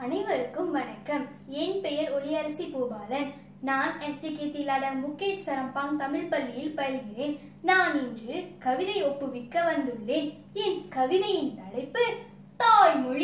அனைவருக்கும் வணக்கம் என் பெயர் ஒளியரசி பூபாலன் நான் எஸ்டிகே திலாட முக்கேட் சரம்பாங் தமிழ் பள்ளியில் பயில்கிறேன் நான் இன்று கவிதை ஒப்புவிக்க வந்துள்ளேன் என் கவிதையின் தலைப்பு தாய்மொழி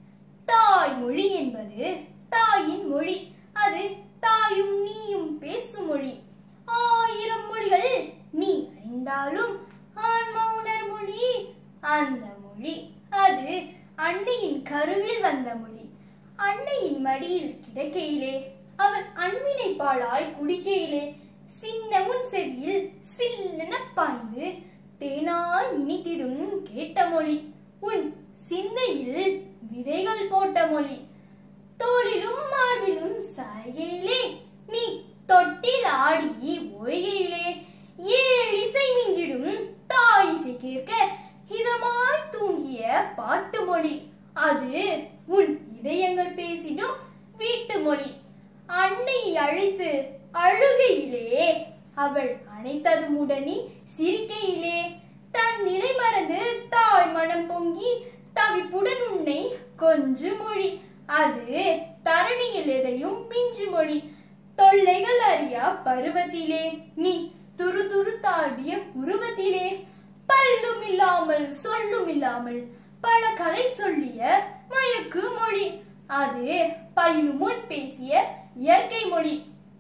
தாய்மொழி என்பது தாயின் மொழி அது தாயும் நீயும் பேசும் மொழி ஆயிரம் மொழிகள் நீ அறிந்தாலும் ஆன்மா உணர் மொழி அந்த மொழி அது அன்னையின் கருவில் வந்த மொழி அன்னையின் மடியில் கிடக்கையிலே அவன் அன்பினை பாழாய் குடிக்கையிலே சின்ன முன் செவியில் சில்லென பாய்ந்து தேனாய் இனித்திடும் கேட்ட மொழி உன் சிந்தையில் விதைகள் போட்ட மொழி தோளிலும் மார்பிலும் சாய்கையிலே நீ தொட்டில் ஆடி ஓய்கையிலே ஏழு இசை மிஞ்சிடும் தாய் இசை கேட்க இதமாய் தூங்கிய பாட்டு மொழி அது உன் இதயங்கள் பேசிடும் வீட்டு மொழி அன்னையை அழைத்து அழுகையிலே அவள் அணைத்தது உடனே சிரிக்கையிலே தன் நிலை மறந்து தாய் மனம் பொங்கி தவிப்புடன் உன்னை கொஞ்சு மொழி அது தரணியில் எதையும் மிஞ்சு மொழி தொல்லைகள் அறியா பருவத்திலே நீ துரு துரு தாடிய உருவத்திலே பல்லும் இல்லாமல் சொல்லும் இல்லாமல் பல கதை சொல்லிய மயக்கு மொழி அது பயிலும் முன் பேசிய இயற்கை மொழி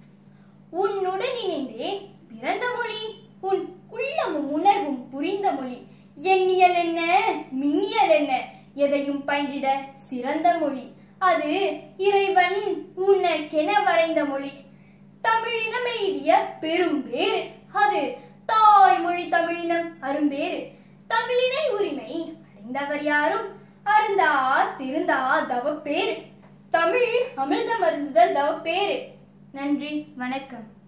உன்னுடன் இணைந்தே பிறந்த மொழி உன் உள்ளமும் உணர்வும் புரிந்த மொழி எண்ணியல் என்ன மின்னியல் என்ன எதையும் பயின்றிட சிறந்த மொழி அது இறைவன் உனக்கென வரைந்த மொழி தமிழினம் எய்திய பெரும் பேரு அது தாய்மொழி தமிழினம் அரும்பேறு தமிழினை உரிமை அடைந்தவர் யாரும் அருந்தா திருந்தா தவப்பேரு தமிழ் அமிர்தம் அருந்துதல் தவப்பேரு நன்றி வணக்கம்